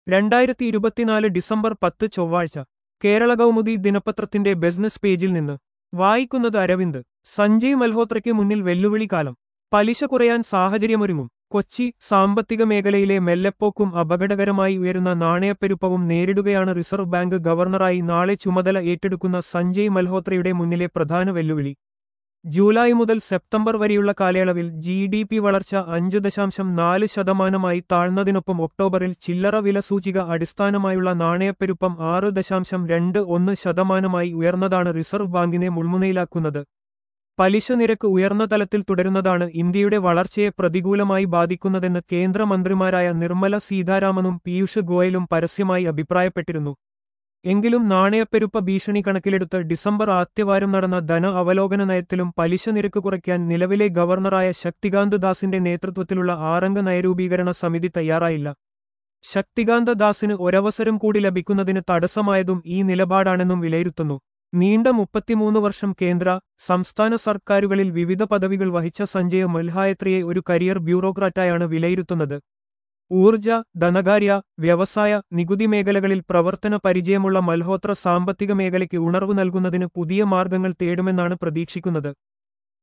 രണ്ടായിരത്തി ഇരുപത്തിനാല് ഡിസംബർ പത്ത് ചൊവ്വാഴ്ച കേരള കൗമുദി ദിനപത്രത്തിന്റെ ബിസിനസ് പേജിൽ നിന്ന് വായിക്കുന്നത് അരവിന്ദ് സഞ്ജയ് മൽഹോത്രയ്ക്ക് മുന്നിൽ വെല്ലുവിളി കാലം പലിശ കുറയാൻ സാഹചര്യമൊരുങ്ങും കൊച്ചി സാമ്പത്തിക മേഖലയിലെ മെല്ലെപ്പോക്കും അപകടകരമായി ഉയരുന്ന നാണയപ്പെരുപ്പവും നേരിടുകയാണ് റിസർവ് ബാങ്ക് ഗവർണറായി നാളെ ചുമതല ഏറ്റെടുക്കുന്ന സഞ്ജയ് മൽഹോത്രയുടെ മുന്നിലെ പ്രധാന വെല്ലുവിളി ജൂലൈ മുതൽ സെപ്റ്റംബർ വരെയുള്ള കാലയളവിൽ ജി ഡി പി വളർച്ച അഞ്ച് ദശാംശം നാല് ശതമാനമായി താഴ്ന്നതിനൊപ്പം ഒക്ടോബറിൽ ചില്ലറ വില സൂചിക അടിസ്ഥാനമായുള്ള നാണയപ്പെരുപ്പം ആറ് ദശാംശം രണ്ട് ഒന്ന് ശതമാനമായി ഉയർന്നതാണ് റിസർവ് ബാങ്കിനെ മുൾമുനയിലാക്കുന്നത് പലിശ നിരക്ക് ഉയർന്ന തലത്തിൽ തുടരുന്നതാണ് ഇന്ത്യയുടെ വളർച്ചയെ പ്രതികൂലമായി ബാധിക്കുന്നതെന്ന് കേന്ദ്രമന്ത്രിമാരായ നിർമ്മല സീതാരാമനും പീയൂഷ് ഗോയലും പരസ്യമായി അഭിപ്രായപ്പെട്ടിരുന്നു എങ്കിലും നാണയപ്പെരുപ്പ ഭീഷണി കണക്കിലെടുത്ത് ഡിസംബർ ആദ്യവാരം നടന്ന ധന അവലോകന നയത്തിലും പലിശ നിരക്ക് കുറയ്ക്കാൻ നിലവിലെ ഗവർണറായ ശക്തികാന്ത് ദാസിന്റെ നേതൃത്വത്തിലുള്ള ആറംഗ നയരൂപീകരണ സമിതി തയ്യാറായില്ല ശക്തികാന്ത ദാസിന് ഒരവസരം കൂടി ലഭിക്കുന്നതിന് തടസ്സമായതും ഈ നിലപാടാണെന്നും വിലയിരുത്തുന്നു നീണ്ട മുപ്പത്തിമൂന്ന് വർഷം കേന്ദ്ര സംസ്ഥാന സർക്കാരുകളിൽ വിവിധ പദവികൾ വഹിച്ച സഞ്ജയ് മൽഹായത്രിയെ ഒരു കരിയർ ബ്യൂറോക്രാറ്റായാണ് വിലയിരുത്തുന്നത് ഊർജ ധനകാര്യ വ്യവസായ നികുതി മേഖലകളിൽ പ്രവർത്തന പരിചയമുള്ള മൽഹോത്ര സാമ്പത്തിക മേഖലയ്ക്ക് ഉണർവ് നൽകുന്നതിന് പുതിയ മാർഗങ്ങൾ തേടുമെന്നാണ് പ്രതീക്ഷിക്കുന്നത്